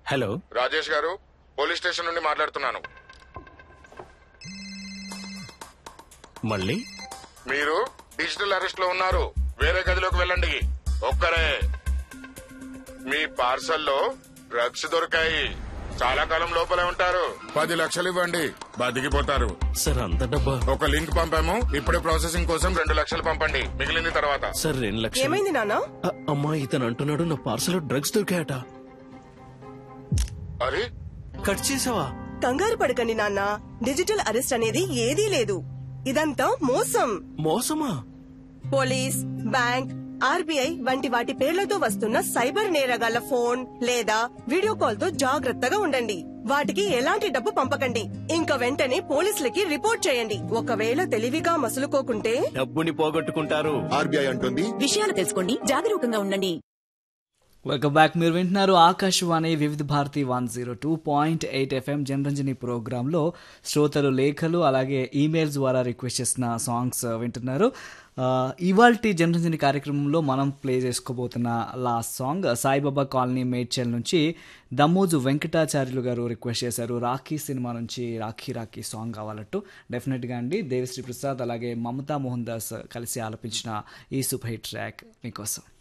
hello Rajesh గారు police station నుండి మాట్లాడుతున్నాను మళ్ళీ మీరు డిజిటల్ అరెస్ట్ లో ఉన్నారు వేరే గదిలోకి వెళ్ళండి ఒక్కరే మీ పార్సల్లో డ్రగ్స్ దొరికాయి చాలా కాలం లోపలే ఉంటారు పది లక్షలు ఇవ్వండి బతికిపోతారు సార్ అంత డబ్బా ఒక లింక్ పంపాము ఇప్పుడే ప్రాసెసింగ్ కోసం రెండు లక్షలు పంపండి మిగిలింది తర్వాత సార్ రెండు లక్షలు ఏమైంది నాన్న అ- అమ్మా ఇతను అంటున్నాడు నా పార్సల్ డ్రగ్స్ దొరికాయట అరే కట్ చేసావా కంగారు పడకండి నాన్న డిజిటల్ అరెస్ట్ అనేది ఏదీ లేదు ఇదంతా మోసం మోసమా పోలీస్ బ్యాంక్ ఆర్బీఐ వంటి వాటి పేర్లతో వస్తున్న సైబర్ నేరగాళ్ల ఫోన్ లేదా వీడియో కాల్ తో జాగ్రత్తగా ఉండండి వాటికి ఎలాంటి డబ్బు పంపకండి ఇంకా వెంటనే పోలీసులకి రిపోర్ట్ చేయండి ఒకవేళ తెలివిగా మసులుకోకుంటే డబ్బుని పోగొట్టుకుంటారు ఆర్బీఐ అంటుంది విషయాలు తెలుసుకోండి జాగరూకంగా ఉండండి వెల్కమ్ బ్యాక్ మీరు వింటున్నారు Akashvani Vividh Bharati one zero two point eight FM Janaranjani ప్రోగ్రాంలో శ్రోతలు లేఖలు అలాగే ఈమెయిల్స్ ద్వారా రిక్వెస్ట్ చేసిన సాంగ్స్ వింటున్నారు ఇవాల్టి జనరంజని కార్యక్రమంలో మనం ప్లే చేసుకోబోతున్న last song Saibaba colony Medchal నుంచి దమ్మోజు వెంకటాచార్యులు గారు రిక్వెస్ట్ చేశారు రాఖీ సినిమా నుంచి రాఖీ రాఖీ సాంగ్ కావాలంటూ డెఫినెట్గా అండి దేవిశ్రీ ప్రసాద్ అలాగే మమతా మోహన్ దాస్ కలిసి ఆలపించిన ఈ సూపర్ హిట్ ట్రాక్ మీకోసం